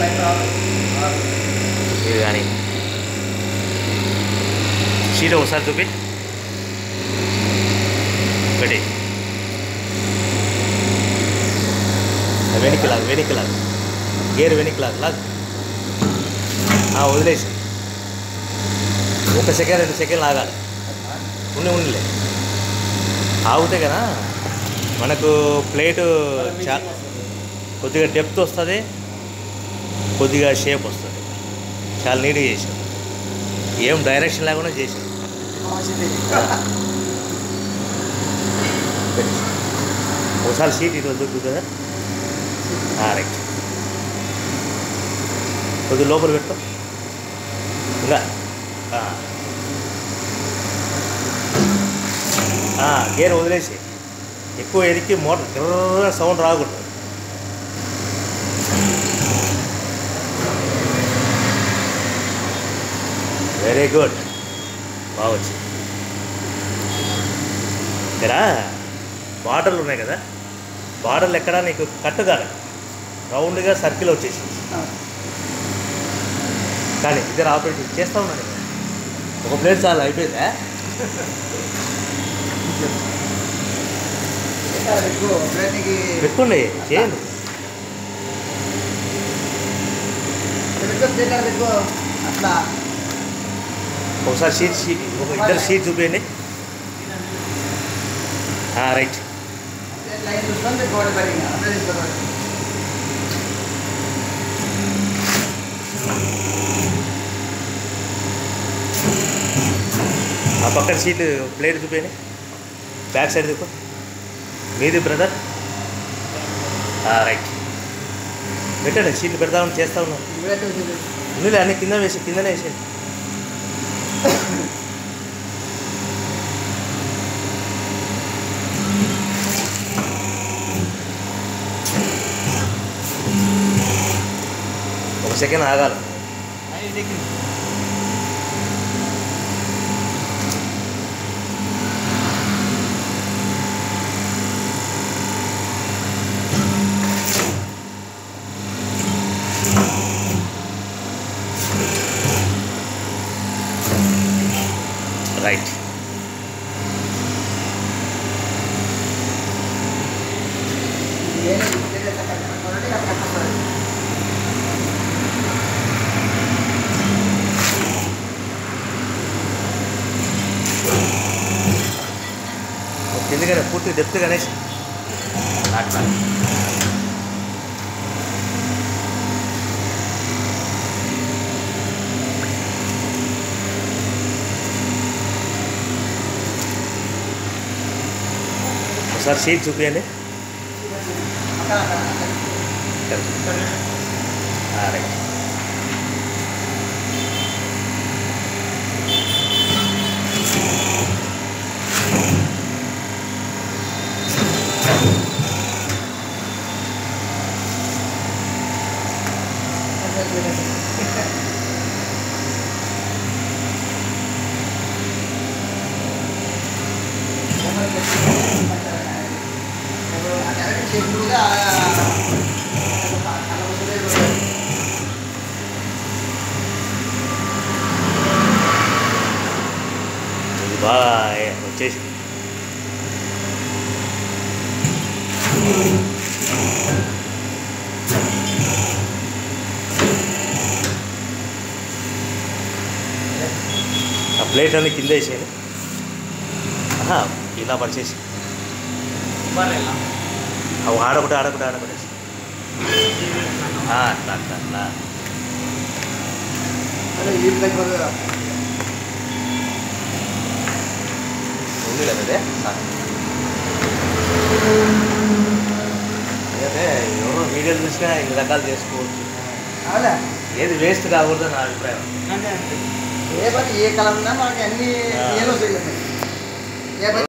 ఇది కానీ షీట్ ఒకసారి చూపి ఒకటి వెనక్కి లాగు వెనక్కి లాగు గేర్ వెనక్కి లాగు లాగు ఆ, వదిలేసి ఒక సెకండ్ రెండు సెకండ్లు ఆగాలి ఉండి ఉండలే ఆగితే కదా మనకు ప్లేటు చా కొద్దిగా డెప్త్ వస్తుంది కొద్దిగా షేప్ వస్తుంది చాలా నీట్గా చేసాం ఏం డైరెక్షన్ లేకుండా చేసాం ఒకసారి సీట్ ఇటు వద్దు కదా రైట్ కొద్దిగా లోపల పెట్టు ఇంకా ఆ. ఆ, గేర్ వదిలేసి ఎక్కువ ఎరికి మోటార్ గిర్ర సౌండ్ రాకూడదు వెరీ గుడ్ బాగా వచ్చింది ఇక్కడ బార్డర్లు ఉన్నాయి కదా బార్డర్లు ఎక్కడ నీకు కట్ కాదు రౌండ్గా సర్కిల్ వచ్చేసింది కానీ ఇద్దరు ఆపరేట్ చేస్తూ ఉన్నాను కదా. ఒక ప్లేట్ చాలు అయిపోయిందా పెట్టుకోండి చేయండి అట్లా ఒకసారి షీట్ షీట్ ఒక ఇద్దరు షీట్ చూపించండి రైట్ లైన్ చూసుకొని గోడ పడిగా అట్లా తీసుకోవాలి ఆ పక్కన సీట్ ప్లేట్ చూపించండి బ్యాక్ సైడ్ చూపు మీది బ్రదర్ రైట్ పెట్టండి సీట్లు పెడదామని చేస్తా ఉన్నాం ఇప్పుడైతే వచ్చింది నీళ్ళు అన్ని కింద వేసి కిందనే వేసేయండి ఒక సెకండ్ ఆగాలి రైట్ కిందగానే పూర్తి డెప్త్ గణేష్ అట్లా ఒకసారి సీట్ చూపించండి రైట్ ఇది బాగా వచ్చేసి ఆ ప్లేట్ అన్ని కింద వేసేయండి ఆహా, ఇలా పరిచేసి అవి ఆడకుండా ఆడకుండా ఆడకుండా అట్లా అట్లా అట్లా ఉంది కదా అదే అదే ఎవరో వీడియోలు చూసినా ఇన్ని రకాలు చేసుకోవచ్చు ఏది వేస్ట్ కాకూడదు నా అభిప్రాయం ఏ పని ఏ కలం ఉన్నా మనకి అన్ని ఆ. ఏలో చేయలేదు ఏ పని